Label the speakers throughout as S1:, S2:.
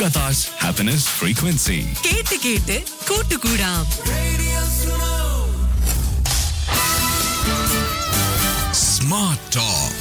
S1: Qatar's happiness frequency.
S2: കേട്ട് കേട്ട് കൂട്ടുകൂടാം
S1: Smart Talk.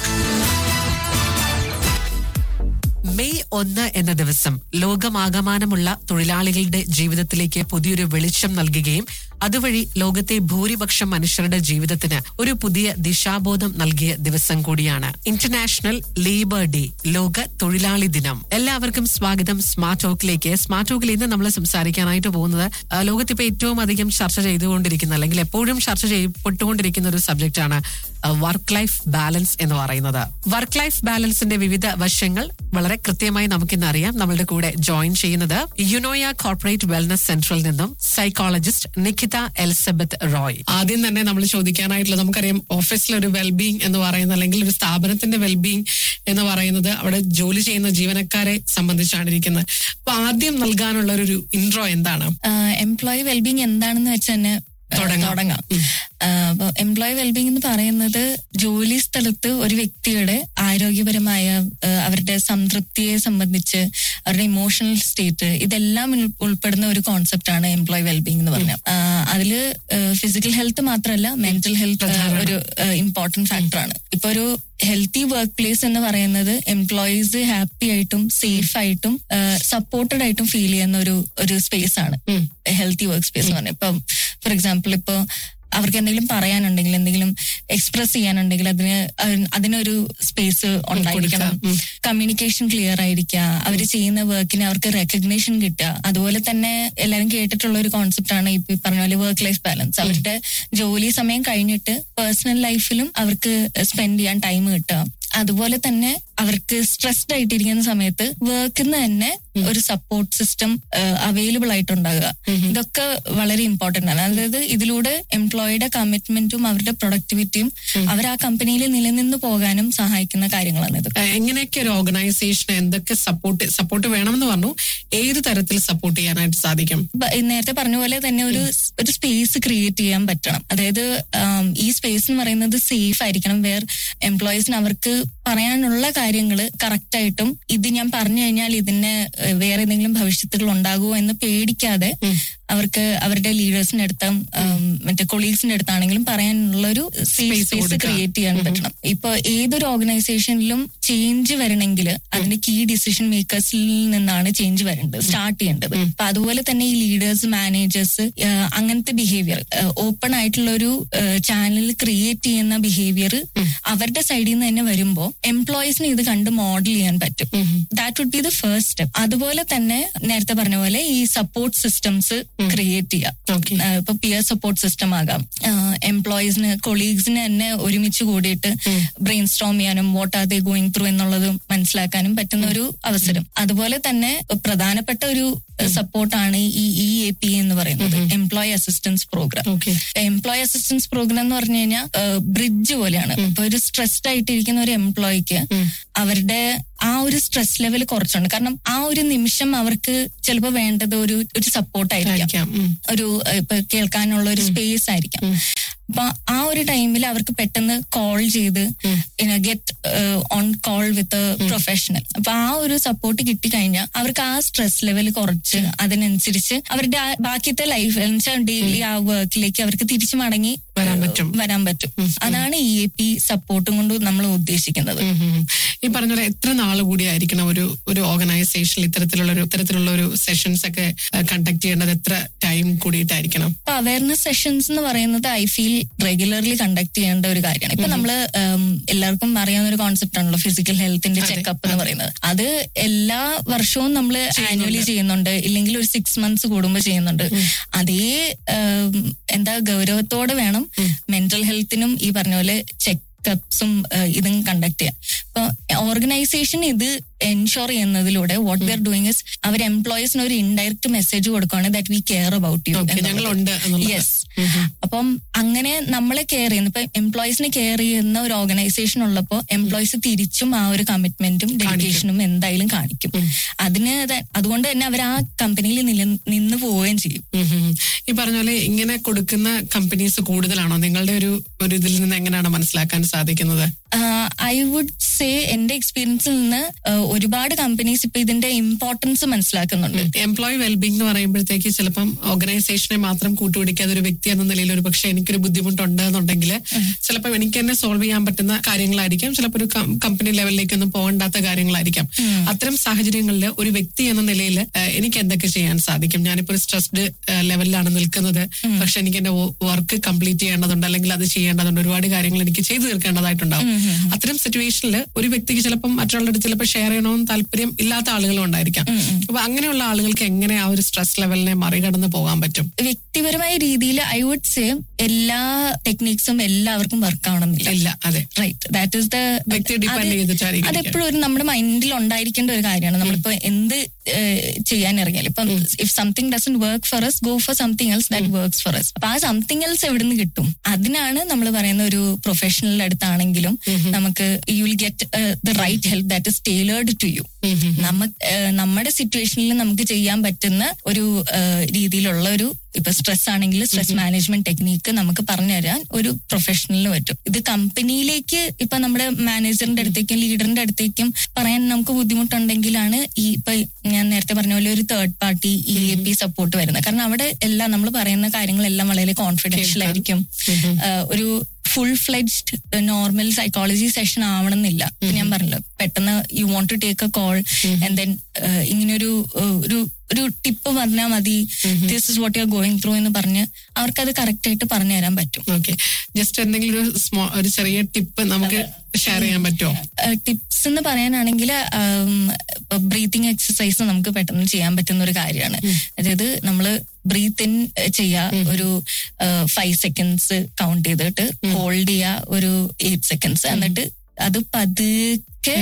S2: മെയ് ഒന്ന് എന്ന ദിവസം ലോകമാകമാനമുള്ള തൊഴിലാളികളുടെ ജീവിതത്തിലേക്ക് പുതിയൊരു വെളിച്ചം നൽകുകയും അതുവഴി ലോകത്തെ ഭൂരിപക്ഷം മനുഷ്യരുടെ ജീവിതത്തിന് ഒരു പുതിയ ദിശാബോധം നൽകിയ ദിവസം കൂടിയാണ് ഇന്റർനാഷണൽ ലേബർ ഡേ ലോക തൊഴിലാളി ദിനം എല്ലാവർക്കും സ്വാഗതം സ്മാർട്ട് ടോക്കിലേക്ക് സ്മാർട്ട് ടോക്കിൽ ഇന്ന് നമ്മൾ സംസാരിക്കാനായിട്ട് പോകുന്നത് ആ, ലോകത്തിപ്പോ ഏറ്റവും അധികം ചർച്ച ചെയ്തുകൊണ്ടിരിക്കുന്ന അല്ലെങ്കിൽ എപ്പോഴും ചർച്ച ചെയ്യപ്പെട്ടുകൊണ്ടിരിക്കുന്ന ഒരു സബ്ജക്റ്റാണ് വർക്ക് ലൈഫ് ബാലൻസ് എന്ന് പറയുന്നത് വർക്ക് ലൈഫ് ബാലൻസിന്റെ വിവിധ വശങ്ങൾ വളരെ കൃത്യമായി നമുക്കിന്ന് അറിയാം നമ്മളുടെ കൂടെ ജോയിൻ ചെയ്യുന്നത് യുനോയ കോർപ്പറേറ്റ് വെൽനസ് സെന്ററിൽ നിന്നും സൈക്കോളജിസ്റ്റ് നിഖിത എലിസബത്ത് റോയ് ആദ്യം തന്നെ നമ്മൾ ചോദിക്കാനായിട്ടുള്ള നമുക്കറിയാം ഓഫീസിലെ ഒരു വെൽബീങ് എന്ന് പറയുന്നത് അല്ലെങ്കിൽ ഒരു സ്ഥാപനത്തിന്റെ വെൽബീങ് എന്ന് പറയുന്നത് അവിടെ ജോലി ചെയ്യുന്ന ജീവനക്കാരെ സംബന്ധിച്ചാണ് ഇരിക്കുന്നത് അപ്പൊ ആദ്യം നൽകാനുള്ള ഒരു ഇൻട്രോ എന്താണ്
S3: എംപ്ലോയി വെൽബീങ് എന്താണെന്ന് വെച്ച് തന്നെ ആ,
S2: തുടങ്ങാം.
S3: തുടങ്ങാം അപ്പൊ എംപ്ലോയി വെൽബീങ് എന്ന് പറയുന്നത് ജോലി സ്ഥലത്ത് ഒരു വ്യക്തിയുടെ ആരോഗ്യപരമായ ആ, അവരുടെ സംതൃപ്തിയെ സംബന്ധിച്ച് അവരുടെ ഇമോഷണൽ സ്റ്റേറ്റ് ഇതെല്ലാം ഉൾ- ഉൾപ്പെടുന്ന ഒരു കോൺസെപ്റ്റ് ആണ് എംപ്ലോയി വെൽബീങ് എന്ന് പറഞ്ഞാൽ അതില് ഫിസിക്കൽ ഹെൽത്ത് മാത്രമല്ല മെന്റൽ ഹെൽത്ത് ഒരു ഇമ്പോർട്ടന്റ് ഫാക്ടറാണ് ഇപ്പൊ ഒരു ഹെൽത്തി വർക്ക് പ്ലേസ് എന്ന് പറയുന്നത് എംപ്ലോയീസ് ഹാപ്പി ആയിട്ടും സേഫ് ആയിട്ടും സപ്പോർട്ടഡ് ആയിട്ടും ഫീൽ ചെയ്യുന്ന ഒരു ഒരു സ്പേസ് ആണ് ഹെൽത്തി വർക്ക് സ്പേസ് എന്ന് പറഞ്ഞാൽ ഇപ്പം ഫോർ എക്സാമ്പിൾ ഇപ്പൊ അവർക്ക് എന്തെങ്കിലും പറയാനുണ്ടെങ്കിൽ എന്തെങ്കിലും എക്സ്പ്രസ് ചെയ്യാനുണ്ടെങ്കിൽ അതിന് അഹ് അതിനൊരു സ്പേസ് ഉണ്ടായിരിക്കണം കമ്മ്യൂണിക്കേഷൻ ക്ലിയർ ആയിരിക്കുക അവർ ചെയ്യുന്ന വർക്കിന് അവർക്ക് റെക്കഗ്നേഷൻ കിട്ടുക അതുപോലെ തന്നെ എല്ലാവരും കേട്ടിട്ടുള്ള ഒരു കോൺസെപ്റ്റ് ആണ് ഇപ്പൊ ഈ പറഞ്ഞ പോലെ വർക്ക് ലൈഫ് ബാലൻസ് അവരുടെ ജോലി സമയം കഴിഞ്ഞിട്ട് പേഴ്സണൽ ലൈഫിലും അവർക്ക് സ്പെൻഡ് ചെയ്യാൻ ടൈം കിട്ടുക അതുപോലെ തന്നെ അവർക്ക് സ്ട്രെസ്ഡ് ആയിട്ടിരിക്കുന്ന സമയത്ത് വർക്കിൽ നിന്ന് തന്നെ ഒരു സപ്പോർട്ട് സിസ്റ്റം അവൈലബിൾ ആയിട്ടുണ്ടാകുക ഇതൊക്കെ വളരെ ഇമ്പോർട്ടന്റ് ആണ് അതായത് ഇതിലൂടെ എംപ്ലോയിയുടെ കമ്മിറ്റ്മെന്റും അവരുടെ പ്രൊഡക്ടിവിറ്റിയും അവർ ആ കമ്പനിയിൽ നിലനിന്ന് പോകാനും സഹായിക്കുന്ന കാര്യങ്ങളാണ് ഇത്
S2: ഏഹ് എങ്ങനെയൊക്കെ ഒരു ഓർഗനൈസേഷന് എന്തൊക്കെ സപ്പോർട്ട് സപ്പോർട്ട് വേണമെന്ന് പറഞ്ഞു ഏത് തരത്തിൽ സപ്പോർട്ട് ചെയ്യാനായിട്ട് സാധിക്കും
S3: ബ- നേരത്തെ പറഞ്ഞ പോലെ തന്നെ ഒരു സ്- ഒരു സ്പേസ് ക്രിയേറ്റ് ചെയ്യാൻ പറ്റണം അതായത് ആം, ഈ സ്പേസ് എന്ന് പറയുന്നത് സേഫ് ആയിരിക്കണം വേർ എംപ്ലോയീസിന് അവർക്ക് പറയാനുള്ള കാര്യങ്ങൾ കറക്റ്റ് ആയിട്ടും ഇത് ഞാൻ പറഞ്ഞു കഴിഞ്ഞാൽ ഇതിന് ഏഹ്, വേറെ എന്തെങ്കിലും ഭവിഷ്യത്തുകൾ ഉണ്ടാകുമോ എന്ന് പേടിക്കാതെ അവർക്ക് അവരുടെ ലീഡേഴ്സിന്റെ അടുത്തും ആം, മറ്റേ കൊളീഗ്സിന്റെ അടുത്താണെങ്കിലും പറയാനുള്ള ഒരു സേഫ്
S2: Space
S3: സ്പേസ്
S2: കൊടുക്കുക.
S3: ക്രിയേറ്റ് ചെയ്യാൻ പറ്റണം ഇപ്പൊ ഏതൊരു ഓർഗനൈസേഷനിലും ചേഞ്ച് വരണമെങ്കിൽ അതിന്റെ കീ ഡിസിഷൻ മേക്കേഴ്സിൽ നിന്നാണ് ചേഞ്ച് വരേണ്ടത് സ്റ്റാർട്ട് ചെയ്യേണ്ടത് അപ്പൊ അതുപോലെ തന്നെ ഈ ലീഡേഴ്സ് മാനേജേഴ്സ് അങ്ങനത്തെ ബിഹേവിയർ ഓപ്പൺ ആയിട്ടുള്ള ഒരു ചാനൽ ക്രിയേറ്റ് ചെയ്യുന്ന ബിഹേവിയർ അവരുടെ സൈഡിൽ നിന്ന് തന്നെ വരുമ്പോൾ എംപ്ലോയീസിന് ഇത് കണ്ട് മോഡൽ ചെയ്യാൻ പറ്റും that would be the first step അതുപോലെ തന്നെ നേരത്തെ പറഞ്ഞ പോലെ ഈ സപ്പോർട്ട് സിസ്റ്റംസ് ക്രിയേറ്റ് ചെയ്യാം
S2: Okay.
S3: ആഹ് ഇപ്പൊ പിയർ സപ്പോർട്ട് സിസ്റ്റം ആകാം എംപ്ലോയീസിന് കൊളീഗ്സിന് തന്നെ ഒരുമിച്ച് കൂടിയിട്ട് ബ്രെയിൻ സ്റ്റോം ചെയ്യാനും what are they going through എന്നുള്ളത് മനസ്സിലാക്കാനും പറ്റുന്ന ഒരു അവസരം അതുപോലെ തന്നെ പ്രധാനപ്പെട്ട ഒരു സപ്പോർട്ടാണ് ഈ ഇ എ പി എന്ന് പറയുന്നത് employee assistance programme
S2: okay
S3: employee assistance programme എന്ന് പറഞ്ഞു കഴിഞ്ഞാൽ ബ്രിഡ്ജ് പോലെയാണ് ഇപ്പൊ ഒരു സ്ട്രെസ്ഡ് ആയിട്ടിരിക്കുന്ന ഒരു എംപ്ലോയിക്ക് അവരുടെ ആ ഒരു സ്ട്രെസ് ലെവൽ കുറച്ചുണ്ട് കാരണം ആ ഒരു നിമിഷം അവർക്ക് ചിലപ്പോൾ വേണ്ടത് ഒരു ഒരു സപ്പോർട്ടായിരിക്കാം
S2: ആയിരിക്കാം ഉം.
S3: ഒരു ഏഹ്, ഇപ്പൊ കേൾക്കാനുള്ള ഒരു സ്പേസ് ആയിരിക്കാം അപ്പൊ ആ ഒരു ടൈമിൽ അവർക്ക് പെട്ടെന്ന് കോൾ ചെയ്ത് get on call with professional അപ്പൊ ആ ഒരു സപ്പോർട്ട് കിട്ടിക്കഴിഞ്ഞാൽ അവർക്ക് ആ സ്ട്രെസ് ലെവൽ കുറച്ച് അതിനനുസരിച്ച് അവരുടെ ആ ബാക്കിയത്തെ ലൈഫ് ഡെയിലി ആ വർക്കിലേക്ക് അവർക്ക് തിരിച്ചു മടങ്ങി
S2: വരാൻ പറ്റും.
S3: വരാൻ പറ്റും അതാണ് ഇ എ പി സപ്പോർട്ടും കൊണ്ട് നമ്മൾ ഉദ്ദേശിക്കുന്നത്
S2: ഉം ഉം. ഈ പറഞ്ഞ പോലെ എത്ര നാള് കൂടി ആയിരിക്കണം ഒരു ഒരു ഓർഗനൈസേഷനിൽ ഇത്തരത്തിലുള്ള ഒരു ഇത്തരത്തിലുള്ള ഒരു സെഷൻസ് ഒക്കെ കണ്ടക്ട് ചെയ്യേണ്ടത് എത്ര ടൈം കൂടിയിട്ടായിരിക്കണം
S3: ഇപ്പൊ അവയർനെസ് സെഷൻസ് എന്ന് പറയുന്നത് ഐ ഫീൽ റെഗുലർലി കണ്ടക്ട് ചെയ്യേണ്ട ഒരു കാര്യമാണ് ഇപ്പൊ നമ്മള് ഉം, എല്ലാവർക്കും അറിയാവുന്ന ഒരു കോൺസെപ്റ്റ് ആണല്ലോ ഫിസിക്കൽ ഹെൽത്തിന്റെ ചെക്കപ്പ് എന്ന് പറയുന്നത് അത് എല്ലാ വർഷവും നമ്മൾ ആനുവലി ചെയ്യുന്നുണ്ട് ഇല്ലെങ്കിൽ ഒരു സിക്സ് മന്ത്സ് കൂടുമ്പോൾ ചെയ്യുന്നുണ്ട് അതേ ഉം, എന്താ ഗൗരവത്തോടെ വേണം മെന്റൽ ഹെൽത്തിനും ഈ പറഞ്ഞ പോലെ ചെക്കപ്സും ഇതും കണ്ടക്ട് ചെയ്യാൻ ഇപ്പൊ ഓർഗനൈസേഷൻ ഇത് എൻഷുർ ചെയ്യുന്നതിലൂടെ what we are doing is our എംപ്ലോയീസിന് ഒരു ഇൻഡയറക്റ്റ് മെസ്സേജ് കൊടുക്കുകയാണ് that we care about you
S2: Okay, ഞങ്ങളുണ്ട് എന്നുള്ളത്.
S3: യെസ് അപ്പം അങ്ങനെ നമ്മളെ കെയർ ചെയ്യുന്ന ഇപ്പൊ എംപ്ലോയീസിനെ കെയർ ചെയ്യുന്ന ഒരു ഓർഗനൈസേഷൻ ഉള്ളപ്പോൾ എംപ്ലോയീസ് തിരിച്ചും ആ ഒരു കമ്മിറ്റ്മെന്റും ഡെഡിക്കേഷനും എന്തായാലും കാണിക്കും അതിന് ത- അതുകൊണ്ട് തന്നെ അവർ ആ കമ്പനിയിൽ നില നിന്ന് പോവുകയും ചെയ്യും
S2: ഉം ഉം. ഈ പറഞ്ഞ പോലെ ഇങ്ങനെ കൊടുക്കുന്ന കമ്പനീസ് കൂടുതലാണോ നിങ്ങളുടെ ഒരു ഒരു ഇതിൽ നിന്ന് എങ്ങനെയാണ് മനസ്സിലാക്കാൻ സാധിക്കുന്നത്
S3: ഐ വുഡ് സേ എന്റെ എക്സ്പീരിയൻസിൽ നിന്ന് ആഹ് ഒരുപാട് കമ്പനീസ് ഇപ്പൊ ഇതിന്റെ ഇമ്പോർട്ടൻസ് മനസ്സിലാക്കുന്നുണ്ട്
S2: എംപ്ലോയി വെൽബിംഗ് എന്ന് പറയുമ്പോഴത്തേക്ക് ചിലപ്പം ഓർഗനൈസേഷനെ മാത്രം കൂട്ടുപിടിക്കാതെ ഒരു വ്യക്തി എന്ന നിലയിൽ ഒരു പക്ഷെ എനിക്കൊരു ബുദ്ധിമുട്ടുണ്ട് എന്നുണ്ടെങ്കിൽ ചിലപ്പോൾ എനിക്ക് തന്നെ സോൾവ് ചെയ്യാൻ പറ്റുന്ന കാര്യങ്ങളായിരിക്കാം ചിലപ്പോൾ ഒരു കമ്പനി ലെവലിലേക്കൊന്നും പോകണ്ടാത്ത കാര്യങ്ങളായിരിക്കാം അത്തരം സാഹചര്യങ്ങളിൽ ഒരു വ്യക്തി എന്ന നിലയിൽ എനിക്ക് എന്തൊക്കെ ചെയ്യാൻ സാധിക്കും ഞാനിപ്പോ ഒരു സ്ട്രെസ്ഡ് ലെവലിലാണ് നിൽക്കുന്നത് പക്ഷെ എനിക്ക് എന്റെ വർക്ക് കംപ്ലീറ്റ് ചെയ്യേണ്ടതുണ്ട് അല്ലെങ്കിൽ അത് ചെയ്യേണ്ടതുണ്ട് ഒരുപാട് കാര്യങ്ങൾ എനിക്ക് ചെയ്തു തീർക്കേണ്ടതായിട്ടുണ്ടാവും അത്തരം സിറ്റുവേഷനിൽ ഒരു വ്യക്തിക്ക് ചിലപ്പം മറ്റുള്ളവരുടെ അടുത്ത് ചിലപ്പോൾ ഷെയർ ചെയ്യണമെന്ന് താല്പര്യം ഇല്ലാത്ത ആളുകളും ഉണ്ടായിരിക്കാം അപ്പൊ അങ്ങനെയുള്ള ആളുകൾക്ക് എങ്ങനെ ആ ഒരു സ്ട്രെസ് ലെവലിനെ മറികടന്ന് പോകാൻ പറ്റും
S3: വ്യക്തിപരമായ രീതിയിൽ ഐ വുഡ് സേ എല്ലാ ടെക്നിക്സും എല്ലാവർക്കും വർക്ക് ആവണമെന്നില്ല
S2: ഇല്ല അതെ
S3: റൈറ്റ് ദാറ്റ് ഇസ് ദ
S2: വ്യക്തിയെ depend ചെയ്തിട്ടായിരിക്കും
S3: അതെപ്പോഴും ഒരു നമ്മുടെ മൈൻഡിൽ ഉണ്ടായിരിക്കേണ്ട ഒരു കാര്യമാണ് നമ്മളിപ്പോ എന്ത് ഏഹ്, ചെയ്യാൻ ഇറങ്ങിയാലും ഇപ്പം if something doesn't work for us go for something else that works for us അപ്പൊ ആ സംതിങ് എൽസ് എവിടെ നിന്ന് കിട്ടും അതിനാണ് നമ്മൾ പറയുന്ന ഒരു പ്രൊഫഷണൽ അടുത്താണെങ്കിലും നമുക്ക് you will get the right help that is tailored to you നമ്മ ഏഹ്, നമ്മുടെ സിറ്റുവേഷനിൽ നമുക്ക് ചെയ്യാൻ പറ്റുന്ന ഒരു ഏഹ്, രീതിയിലുള്ള ഒരു ഇപ്പൊ സ്ട്രെസ് ആണെങ്കിൽ സ്ട്രെസ് മാനേജ്മെന്റ് ടെക്നീക്ക് നമുക്ക് പറഞ്ഞു തരാൻ ഒരു പ്രൊഫഷണലിന് പറ്റും ഇത് കമ്പനിയിലേക്ക് ഇപ്പൊ നമ്മുടെ മാനേജറിന്റെ അടുത്തേക്കും ലീഡറിന്റെ അടുത്തേക്കും പറയാൻ നമുക്ക് ബുദ്ധിമുട്ടുണ്ടെങ്കിലാണ് ഈ ഇപ്പൊ ഞാൻ നേരത്തെ പറഞ്ഞ പോലെ ഒരു third party E A P support വരുന്നത് കാരണം അവിടെ എല്ലാം നമ്മൾ പറയുന്ന കാര്യങ്ങളെല്ലാം വളരെ കോൺഫിഡൻഷ്യൽ ആയിരിക്കും ഏഹ്, ഒരു full fledged normal psychology session ആവണമെന്നില്ല ഇപ്പൊ ഞാൻ പറഞ്ഞല്ലോ പെട്ടെന്ന് you want to take a call and then ഇങ്ങനൊരു ഏഹ്, ഒരു ഒരു ടിപ്പ് പറഞ്ഞാൽ മതി this is what you are going through എന്ന് പറഞ്ഞ് അവർക്കത് കറക്റ്റ് ആയിട്ട് പറഞ്ഞു തരാൻ പറ്റും
S2: ഓക്കെ ജസ്റ്റ് എന്തെങ്കിലും ഒരു സ്മോ ഒരു ചെറിയ ടിപ്പ് നമുക്ക് ഷെയർ ചെയ്യാൻ പറ്റുമോ
S3: ടിപ്സ് എന്ന് പറയാനാണെങ്കിൽ ബ്രീത്തിങ് എക്സസൈസ് നമുക്ക് പെട്ടെന്ന് ചെയ്യാൻ പറ്റുന്ന ഒരു കാര്യമാണ് അതായത് നമ്മൾ ബ്രീത്ത് ഇൻ ചെയ്യുക ഒരു ഫൈവ് സെക്കൻഡ്സ് കൗണ്ട് ചെയ്തിട്ട് ഹോൾഡ് ചെയ്യുക ഒരു എയ്റ്റ് സെക്കൻഡ്സ് എന്നിട്ട് അത് പതുക്കെ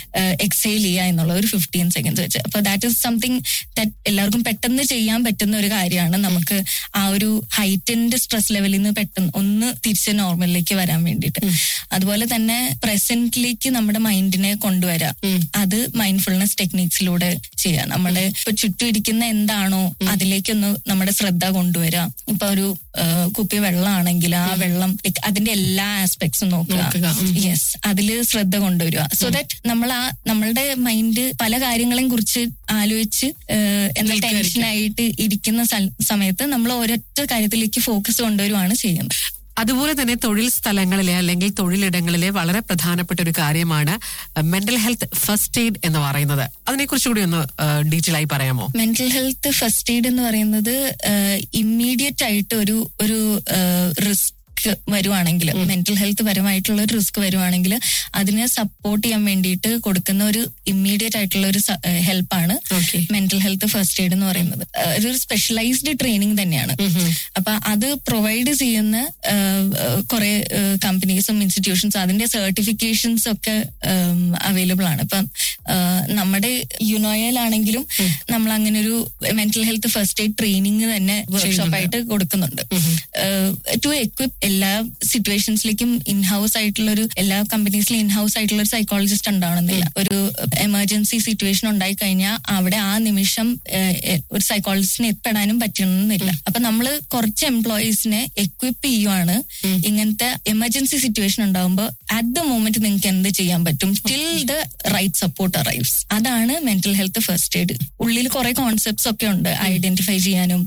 S3: എക്സൈൽ ചെയ്യുക എന്നുള്ള ഒരു ഫിഫ്റ്റീൻ സെക്കൻഡ്സ് വെച്ച് അപ്പൊ ദാറ്റ് ഇസ് സംതിങ് ദാറ്റ് എല്ലാവർക്കും പെട്ടെന്ന് ചെയ്യാൻ പറ്റുന്ന ഒരു കാര്യമാണ് നമുക്ക് ആ ഒരു ഹൈറ്റൻഡ് സ്ട്രെസ് ലെവലിൽ നിന്ന് പെട്ടെന്ന് ഒന്ന് തിരിച്ച് നോർമലിലേക്ക് വരാൻ വേണ്ടിയിട്ട് അതുപോലെ തന്നെ പ്രസന്റിലേക്ക് നമ്മുടെ മൈൻഡിനെ കൊണ്ടുവരാം അത് മൈൻഡ്ഫുൾനെസ് ടെക്നിക്സിലൂടെ ചെയ്യാം നമ്മുടെ ഇപ്പൊ ചുറ്റും ഇരിക്കുന്ന എന്താണോ അതിലേക്കൊന്ന് നമ്മുടെ ശ്രദ്ധ കൊണ്ടുവരാം ഇപ്പൊ ഒരു ആ, കുപ്പി വെള്ളമാണെങ്കിൽ ആ വെള്ളം like അതിന്റെ എല്ലാ ആസ്പെക്ട്സും നോക്കുക
S2: നോക്കുക, ഉം.
S3: യെസ് അതില് ശ്രദ്ധ കൊണ്ടുവരിക സോ ദാറ്റ് നമ്മൾ ആ നമ്മളുടെ മൈൻഡ് പല കാര്യങ്ങളെയും കുറിച്ച് ആലോചിച്ച് ഏഹ്, എന്താ ടെൻഷൻ ആയിട്ട് ഇരിക്കുന്ന സൽ- സമയത്ത് നമ്മൾ ഒരൊറ്റ കാര്യത്തിലേക്ക് ഫോക്കസ് കൊണ്ടുവരുവാണ് ചെയ്യുന്നത്
S2: അതുപോലെ തന്നെ തൊഴിൽ സ്ഥലങ്ങളിലെ അല്ലെങ്കിൽ തൊഴിലിടങ്ങളിലെ വളരെ പ്രധാനപ്പെട്ട ഒരു കാര്യമാണ് മെന്റൽ ഹെൽത്ത് ഫസ്റ്റ് എയ്ഡ് എന്ന് പറയുന്നത് അതിനെക്കുറിച്ച് കൂടി ഒന്ന് ഡീറ്റെയിൽ ആയി പറയാമോ
S3: മെന്റൽ ഹെൽത്ത് ഫസ്റ്റ് എയ്ഡ് എന്ന് പറയുന്നത് ഇമ്മീഡിയറ്റ് ആയിട്ട് ഒരു ഒരു റിസ്ക് വരുവാണെങ്കിൽ മെന്റൽ ഹെൽത്ത് പരമായിട്ടുള്ള ഒരു റിസ്ക് വരുവാണെങ്കിൽ അതിനെ സപ്പോർട്ട് ചെയ്യാൻ വേണ്ടിയിട്ട് കൊടുക്കുന്ന ഒരു ഇമ്മീഡിയറ്റ് ആയിട്ടുള്ള ഒരു ഹെൽപ്പാണ്
S2: Okay.
S3: Mental health first aid എന്ന് പറയുന്നത് ഏഹ് ഇതൊരു സ്പെഷ്യലൈസ്ഡ് ട്രെയിനിങ് തന്നെയാണ് അപ്പൊ അത് പ്രൊവൈഡ് ചെയ്യുന്ന കുറെ കമ്പനീസും ഇൻസ്റ്റിറ്റ്യൂഷൻസും അതിന്റെ സർട്ടിഫിക്കേഷൻസ് ഒക്കെ അവൈലബിൾ ആണ് ഇപ്പം ഏഹ് നമ്മുടെ യുനോയയിലാണെങ്കിലും നമ്മൾ അങ്ങനെ ഒരു mental health first aid training തന്നെ വർക്ക്ഷോപ്പ് ആയിട്ട് കൊടുക്കുന്നുണ്ട് ടു എക്വിപ്പ് എല്ലാ സിറ്റുവേഷൻസിലേക്കും ഇൻഹൗസ് ആയിട്ടുള്ള ഒരു എല്ലാ കമ്പനീസിലും ഇൻഹൗസ് ആയിട്ടുള്ള ഒരു സൈക്കോളജിസ്റ്റ് ഉണ്ടാവണമെന്നില്ല ഒരു എമർജൻസി സിറ്റുവേഷൻ ഉണ്ടായി കഴിഞ്ഞാൽ അവിടെ ആ നിമിഷം ഏഹ്, എ- ഒരു സൈക്കോളജിസ്റ്റിനെ എത്തിപ്പെടാനും പറ്റണമെന്നില്ല അപ്പൊ നമ്മൾ കുറച്ച് എംപ്ലോയീസിനെ എക്വിപ്പ് ചെയ്യുവാണ് ഇങ്ങനത്തെ എമർജൻസി സിറ്റുവേഷൻ ഉണ്ടാകുമ്പോൾ അറ്റ് ദ മൂമെന്റ് നിങ്ങൾക്ക് എന്ത് ചെയ്യാൻ പറ്റും till the right support arrives അതാണ് മെന്റൽ ഹെൽത്ത് ഫസ്റ്റ് എയ്ഡ് ഉള്ളിൽ കുറെ കോൺസെപ്റ്റ്സ് ഒക്കെ ഉണ്ട് ഐഡന്റിഫൈ ചെയ്യാനും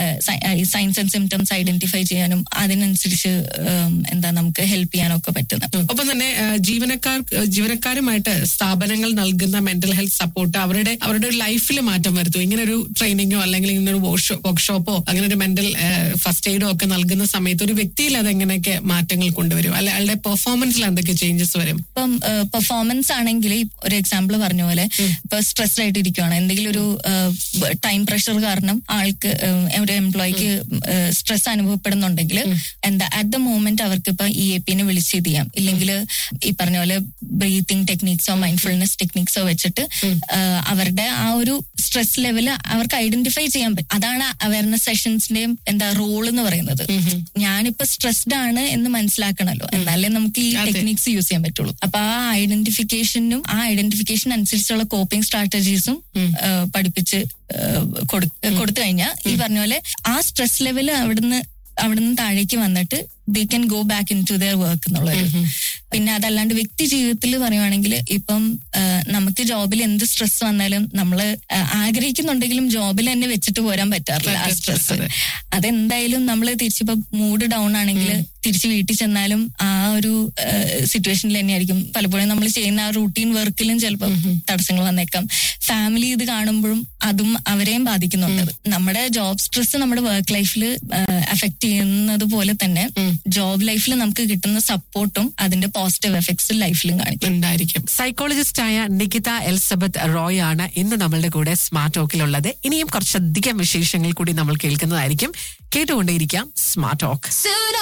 S3: സയൻസ് ആൻഡ് സിംറ്റംസ് ഐഡന്റിഫൈ ചെയ്യാനും അതിനനുസരിച്ച് ഉം, എന്താ നമുക്ക് ഹെൽപ്പ് ചെയ്യാനൊക്കെ പറ്റുന്നത്
S2: ഒപ്പം തന്നെ ആ, ജീവനക്കാർ ആ, ജീവനക്കാരുമായിട്ട് സ്ഥാപനങ്ങൾ നൽകുന്ന മെന്റൽ ഹെൽത്ത് സപ്പോർട്ട് അവരുടെ അവരുടെ ഒരു ലൈഫിൽ മാറ്റം വരുത്തും ഇങ്ങനെ ഒരു ട്രെയിനിങ്ങോ അല്ലെങ്കിൽ ഇങ്ങനെ ഒരു വർക്ക്ഷോപ്പോ അങ്ങനെ ഒരു മെന്റൽ ഫസ്റ്റ് എയ്ഡോ ഒക്കെ നൽകുന്ന സമയത്ത് ഒരു വ്യക്തിയിൽ അത് എങ്ങനെയൊക്കെ മാറ്റങ്ങൾ കൊണ്ടുവരും അല്ലെ അയാളുടെ പെർഫോമൻസിൽ എന്തൊക്കെ ചേഞ്ചസ് വരും
S3: ഇപ്പം പെർഫോമൻസ് ആണെങ്കിൽ ഒരു എക്സാമ്പിൾ പറഞ്ഞ പോലെ ഇപ്പൊ സ്ട്രെസ് ആയിട്ട് ഇരിക്കുവാണ് എന്തെങ്കിലും ഒരു ടൈം പ്രഷർ കാരണം ആൾക്ക് ഏഹ്, ഒരു എംപ്ലോയിക്ക് സ്ട്രെസ് അനുഭവപ്പെടുന്നുണ്ടെങ്കിൽ എന്താ അറ്റ് ദ മൂമെന്റ് അവർക്ക് ഇപ്പൊ ഇ എ പിനെ വിളിച്ച് ഇത് ചെയ്യാം ഇല്ലെങ്കിൽ ഈ പറഞ്ഞ പോലെ ബ്രീത്തിങ് ടെക്നിക്സോ മൈൻഡ്ഫുൾനെസ് ടെക്നിക്സോ വെച്ചിട്ട് ഏഹ്, അവരുടെ ആ ഒരു സ്ട്രെസ് ലെവല് അവർക്ക് ഐഡന്റിഫൈ ചെയ്യാൻ പറ്റും അതാണ് അവയർനെസ് സെഷൻസിന്റെയും എന്താ റോൾ എന്ന് പറയുന്നത് ഞാനിപ്പോ സ്ട്രെസ്ഡ് ആണ് എന്ന് മനസ്സിലാക്കണല്ലോ എന്നാലേ നമുക്ക് ഈ
S2: അതെ.
S3: ടെക്നിക്സ് യൂസ് ചെയ്യാൻ പറ്റുള്ളൂ അപ്പൊ ആ ഐഡന്റിഫിക്കേഷനും ആ ഐഡന്റിഫിക്കേഷൻ അനുസരിച്ചുള്ള കോപ്പിംഗ് സ്ട്രാറ്റജീസും പഠിപ്പിച്ച് ഏഹ്, കൊടു- കൊടുത്തു കഴിഞ്ഞാൽ ഈ പറഞ്ഞ പോലെ ആ സ്ട്രെസ് ലെവൽ അവിടുന്ന് അവിടുന്ന് താഴേക്ക് വന്നിട്ട് they can go back into their work എന്നുള്ളൊരു പിന്നെ അതല്ലാണ്ട് വ്യക്തി ജീവിതത്തിൽ പറയുവാണെങ്കിൽ ഇപ്പം ആ, നമുക്ക് ജോബിൽ എന്ത് സ്ട്രെസ് വന്നാലും നമ്മൾ ആഗ്രഹിക്കുന്നുണ്ടെങ്കിലും ജോബിൽ തന്നെ വെച്ചിട്ട് പോരാൻ പറ്റാറില്ല ആ സ്ട്രെസ്
S2: അതെ.
S3: അതെന്തായാലും നമ്മൾ തിരിച്ചിപ്പോ മൂഡ് ഡൗൺ ആണെങ്കിൽ തിരിച്ച് വീട്ടിൽ ചെന്നാലും ആ ഒരു സിറ്റുവേഷനിൽ തന്നെയായിരിക്കും പലപ്പോഴും നമ്മൾ ചെയ്യുന്ന ആ റൂട്ടീൻ വർക്കിലും ചിലപ്പോൾ തടസ്സങ്ങൾ വന്നേക്കാം ഫാമിലി ഇത് കാണുമ്പോഴും അതും അവരെയും ബാധിക്കുന്നുണ്ട് നമ്മുടെ ജോബ് സ്ട്രെസ് നമ്മുടെ വർക്ക് ലൈഫിൽ അഫക്ട് ചെയ്യുന്നത് പോലെ തന്നെ ജോബ് ലൈഫിൽ നമുക്ക് കിട്ടുന്ന സപ്പോർട്ടും അതിന്റെ പോസിറ്റീവ് എഫക്ട്സ് ലൈഫിലും കാണിക്കും
S2: ഉണ്ടായിരിക്കും സൈക്കോളജിസ്റ്റ് ആയ നികിത എൽസബത്ത് റോയ് ആണ് ഇന്ന് നമ്മളുടെ കൂടെ സ്മാർട്ട് ടോക്കിലുള്ളത് ഇനിയും കുറച്ചധികം വിശേഷങ്ങൾ കൂടി നമ്മൾ കേൾക്കുന്നതായിരിക്കും കേട്ടുകൊണ്ടേയിരിക്കാം സ്മാർട്ട് ടോക്ക്